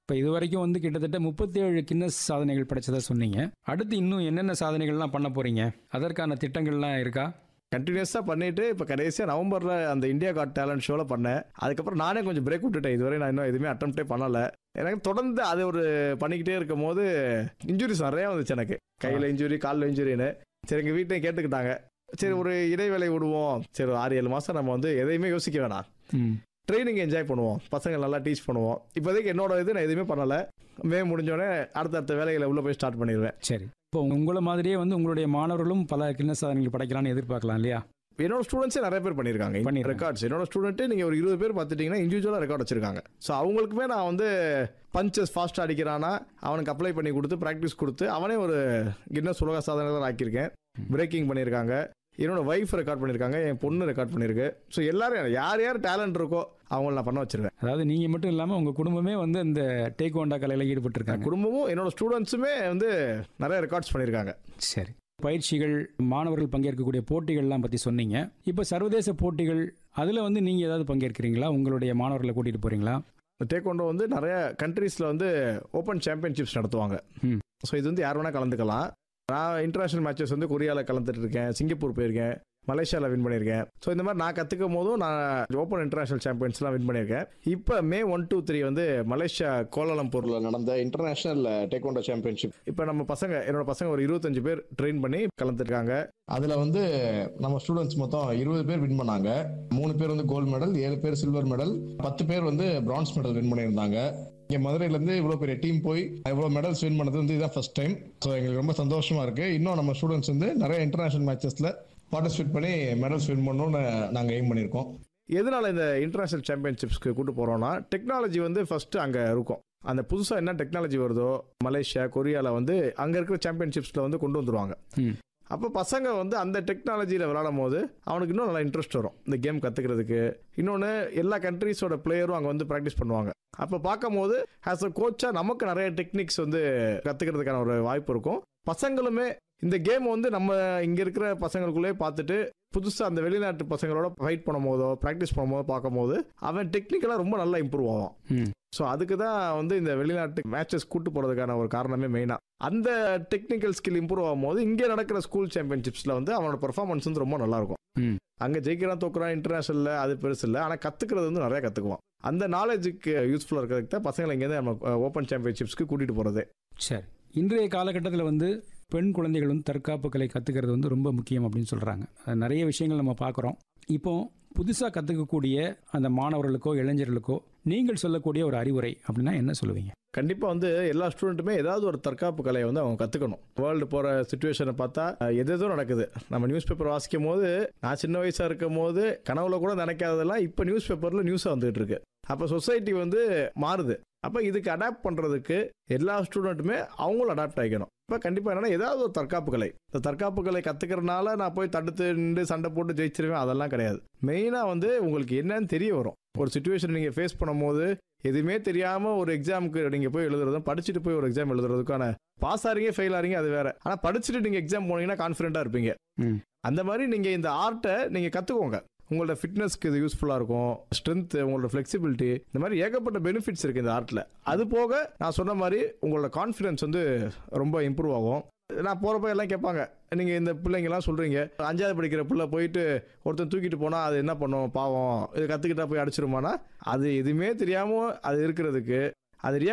இப்போ இது வரைக்கும் வந்து கிட்டத்தட்ட முப்பத்தேழு கின்னஸ் சாதனைகள் படைச்சதா சொன்னீங்க அடுத்து இன்னும் என்னென்ன சாதனைகள்லாம் பண்ண போறீங்க அதற்கான திட்டங்கள்லாம் இருக்கா கண்டினியூஸாக பண்ணிட்டு இப்போ கடைசியாக நவம்பரில் அந்த இந்தியா காட் டேலண்ட் ஷோவில் பண்ணேன் அதுக்கப்புறம் நானே கொஞ்சம் பிரேக் விட்டுட்டேன் இதுவரை நான் இன்னும் எதுவுமே அட்டம்ப்டே பண்ணலை எனக்கு தொடர்ந்து அது ஒரு பண்ணிக்கிட்டே இருக்கும் போது இன்ஜுரிஸ் நிறையா வந்துச்சு எனக்கு கையில் இன்ஜுரி காலில் இன்ஜுரின்னு சரி எங்கள் வீட்டையும் கேட்டுக்கிட்டாங்க சரி ஒரு இடைவேளை விடுவோம் சரி ஒரு ஆறு ஏழு மாதம் நம்ம வந்து எதையுமே யோசிக்க வேணாம் ம் ட்ரைனிங் என்ஜாய் பண்ணுவோம் பசங்க நல்லா டீச் பண்ணுவோம் இப்போதைக்கு என்னோட இது நான் எதுவுமே பண்ணலை மே முடிஞ்சோடனே அடுத்தடுத்த வேலைகளை உள்ளே போய் ஸ்டார்ட் பண்ணிடுவேன் சரி இப்போ உங்களை மாதிரியே வந்து உங்களுடைய மாணவர்களும் பல கின்னஸ் சாதனைகள் படைக்கலாம்னு எதிர்பார்க்கலாம் இல்லையா என்னோட ஸ்டூடெண்ட்ஸே நிறைய பேர் பண்ணியிருக்காங்க பண்ணிருக்காங்க. ரெக்கார்ட்ஸ் என்னோட ஸ்டூடெண்ட்டே நீங்கள் ஒரு இருபது பேர் பார்த்துட்டீங்கன்னா இண்டிவிஜுவலாக ரெக்கார்ட் வச்சிருக்காங்க ஸோ அவங்களுக்குமே நான் வந்து பஞ்சஸ் ஃபாஸ்ட்டாக அடிக்கிறானா அவனுக்கு அப்ளை பண்ணி கொடுத்து ப்ராக்டிஸ் கொடுத்து அவனே ஒரு கின்னஸ் உலக சாதனை ஆக்கியிருக்கேன் பிரேக்கிங் பண்ணியிருக்காங்க என்னோட ஒய்ஃப் ரெக்கார்ட் பண்ணியிருக்காங்க என் பொண்ணு ரெக்கார்ட் பண்ணியிருக்கு ஸோ எல்லாரும் யார் யார் டேலண்ட் இருக்கோ அவங்கள நான் பண்ண வச்சிருவேன் அதாவது நீங்க மட்டும் இல்லாம உங்க குடும்பமே வந்து இந்த டேக் ஓண்டா கலையில ஈடுபட்டு இருக்காங்க குடும்பமும் என்னோட ஸ்டூடெண்ட்ஸுமே வந்து நிறைய ரெக்கார்ட்ஸ் பண்ணியிருக்காங்க சரி பயிற்சிகள் மாணவர்கள் பங்கேற்கக்கூடிய போட்டிகள்லாம் பத்தி சொன்னீங்க இப்போ சர்வதேச போட்டிகள் அதுல வந்து நீங்க ஏதாவது பங்கேற்கிறீங்களா உங்களுடைய மாணவர்களை கூட்டிட்டு போறீங்களா டேக்வாண்டோ வந்து நிறைய கண்ட்ரீஸில் வந்து ஓப்பன் சாம்பியன்ஷிப்ஸ் நடத்துவாங்க ம். ஸோ இது வந்து யார் வேணால் கலந்துக்கலாம் நான் இன்டர்நேஷனல் மேட்சஸ் வந்து கொரியாவில் கலந்துட்டு இருக்கேன் சிங்கப்பூர் போயிருக்கேன் மலேசியாவில் வின் பண்ணியிருக்கேன் ஸோ இந்த மாதிரி நான் கற்றுக்கும் போதும் நான் ஓப்பன் இன்டர்நேஷனல் சாம்பியன்ஸ்லாம் வின் பண்ணியிருக்கேன் இப்போ மே ஒன் டூ த்ரீ வந்து மலேசியா கோலாலம்பூரில் நடந்த இன்டர்நேஷனல் டேக்வாண்டோ சாம்பியன்ஷிப் இப்போ நம்ம பசங்க என்னோட பசங்க ஒரு இருபத்தஞ்சு பேர் ட்ரெயின் பண்ணி கலந்துருக்காங்க அதுல வந்து நம்ம ஸ்டூடெண்ட்ஸ் மொத்தம் இருபது பேர் வின் பண்ணாங்க மூணு பேர் வந்து கோல்டு மெடல் ஏழு பேர் சில்வர் மெடல் பத்து பேர் வந்து பிரான்ஸ் மெடல் வின் பண்ணியிருந்தாங்க இங்க மதுரையில இருந்து இவ்வளவு பெரிய டீம் போய் இவ்வளவு மெடல்ஸ் வின் பண்ணது வந்து இதான் ஃபர்ஸ்ட் டைம் ஸோ எங்களுக்கு ரொம்ப சந்தோஷமா இருக்கு இன்னும் நம்ம ஸ்டூடெண்ட்ஸ் வந்து நிறைய இன்டர்நேஷனல் மேட்சஸ்ல பார்ட்டிசிபேட் பண்ணி மெடல்ஸ் வின் பண்ணணும்னு நாங்க எய்ம் பண்ணியிருக்கோம் எதனால இந்த இன்டர்நேஷனல் சாம்பியன்ஷிப்ஸ்க்கு கூட்டு போறோம்னா டெக்னாலஜி வந்து ஃபர்ஸ்ட் அங்க இருக்கும் அந்த புதுசா என்ன டெக்னாலஜி வருதோ மலேசியா கொரியால வந்து அங்க இருக்கிற சாம்பியன்ஷிப்ஸ்ல வந்து கொண்டு வந்துருவாங்க ம். அப்போ பசங்க வந்து அந்த டெக்னாலஜியில் விளையாடும் போது அவனுக்கு இன்னும் நல்லா இன்ட்ரெஸ்ட் வரும் இந்த கேம் கற்றுக்கிறதுக்கு இன்னொன்று எல்லா கண்ட்ரீஸோட பிளேயரும் அங்கே வந்து ப்ராக்டிஸ் பண்ணுவாங்க அப்போ பார்க்கும்போது ஆஸ் அ கோச்சாக நமக்கு நிறைய டெக்னிக்ஸ் வந்து கற்றுக்கிறதுக்கான ஒரு வாய்ப்பு இருக்கும் பசங்களுமே இந்த கேம் வந்து நம்ம இங்கே இருக்கிற பசங்களுக்குள்ளே பார்த்துட்டு புதுசாக அந்த வெளிநாட்டு பசங்களோட ஃபைட் பண்ணும் போதோ ப்ராக்டிஸ் பண்ணும்போது பார்க்கும்போது அவன் டெக்னிக்கலாக ரொம்ப நல்லா இம்ப்ரூவ் ஆவான் ம். ஸோ அதுக்கு தான் வந்து இந்த வெளிநாட்டு மேட்சஸ் கூட்டு போகிறதுக்கான ஒரு காரணமே மெயினாக அந்த டெக்னிக்கல் ஸ்கில் இம்ப்ரூவ் ஆகும்போது இங்கே நடக்கிற ஸ்கூல் சாம்பியன்ஷிப்ஸில் வந்து அவனோட பெர்ஃபார்மன்ஸ் வந்து ரொம்ப நல்லா இருக்கும் ம். அங்கே ஜெயிக்கிறான் தோக்குறான் இன்டர்நேஷனலில் அது பெருசு இல்லை ஆனால் கற்றுக்கிறது வந்து நிறைய கற்றுக்குவான் அந்த நாலேஜுக்கு யூஸ்ஃபுல்லாக இருக்கிறதுக்கு தான் பசங்களை இங்கேருந்து நம்ம ஓப்பன் சாம்பியன்ஷிப்ஸ்க்கு கூட்டிகிட்டு போகிறது சரி இன்றைய காலகட்டத்தில் வந்து பெண் குழந்தைகள் வந்து தற்காப்பு கலை கற்றுக்கிறது வந்து ரொம்ப முக்கியம் அப்படின்னு சொல்கிறாங்க நிறைய விஷயங்கள் நம்ம பார்க்குறோம் இப்போ புதுசாக கற்றுக்கக்கூடிய அந்த மாணவர்களுக்கோ இளைஞர்களுக்கோ நீங்கள் சொல்லக்கூடிய ஒரு அறிவுரை அப்படின்னா என்ன சொல்லுவீங்க கண்டிப்பாக வந்து எல்லா ஸ்டூடெண்ட்டுமே ஏதாவது ஒரு தற்காப்பு கலையை வந்து அவங்க கற்றுக்கணும் வேர்ல்டு போகிற சுச்சுவேஷனை பார்த்தா அஹ், எது எதோ நடக்குது நம்ம நியூஸ் பேப்பர் வாசிக்கும் போது நான் சின்ன வயசாக இருக்கும் போது கனவுல கூட நினைக்காததெல்லாம் இப்போ நியூஸ் பேப்பரில் நியூஸாக வந்துட்டு இருக்கு அப்போ சொசைட்டி வந்து மாறுது அப்போ இதுக்கு அடாப்ட் பண்ணுறதுக்கு எல்லா ஸ்டூடெண்ட்டுமே அவங்களும் அடாப்ட் ஆகிக்கணும் இப்போ கண்டிப்பாக என்னன்னா ஏதாவது ஒரு தற்காப்பு கலை இந்த தற்காப்பு கலை கற்றுக்கிறனால நான் போய் தடுத்து நின்று சண்டை போட்டு ஜெயிச்சிருவேன் அதெல்லாம் கிடையாது மெயினாக வந்து உங்களுக்கு என்னன்னு தெரிய வரும் ஒரு சுச்சுவேஷன் நீங்கள் ஃபேஸ் பண்ணும்போது எதுவுமே தெரியாமல் ஒரு எக்ஸாமுக்கு நீங்கள் போய் எழுதுறதும் படிச்சுட்டு போய் ஒரு எக்ஸாம் எழுதுறதுக்கான பாஸ் ஆறீங்க ஃபெயில் ஆறீங்க அது வேற ஆனால் படிச்சுட்டு நீங்கள் எக்ஸாம் போனீங்கன்னா கான்ஃபிடென்ட்டாக இருப்பீங்க ம். அந்த மாதிரி நீங்கள் இந்த ஆர்ட்டை நீங்கள் கற்றுக்கோங்க உங்களோட ஃபிட்னஸ்க்கு இது யூஸ்ஃபுல்லாக இருக்கும் ஸ்ட்ரென்த் உங்களோட ஃப்ளெக்சிபிலிட்டி இந்த மாதிரி ஏகப்பட்ட பெனிஃபிட்ஸ் இருக்குது இந்த ஆர்ட்டில் அது போக நான் சொன்ன மாதிரி உங்களோட கான்ஃபிடன்ஸ் வந்து ரொம்ப இம்ப்ரூவ் ஆகும் நான் போகிறப்ப எல்லாம் கேட்பாங்க நீங்கள் இந்த பிள்ளைங்கலாம் சொல்கிறீங்க அஞ்சாவது படிக்கிற பிள்ளை போயிட்டு ஒருத்தன் தூக்கிட்டு போனால் அது என்ன பண்ணும் பாவம் இது கற்றுக்கிட்டா போய் அடிச்சிருமானா அது எதுவுமே தெரியாமல் அது இருக்கிறதுக்கு அது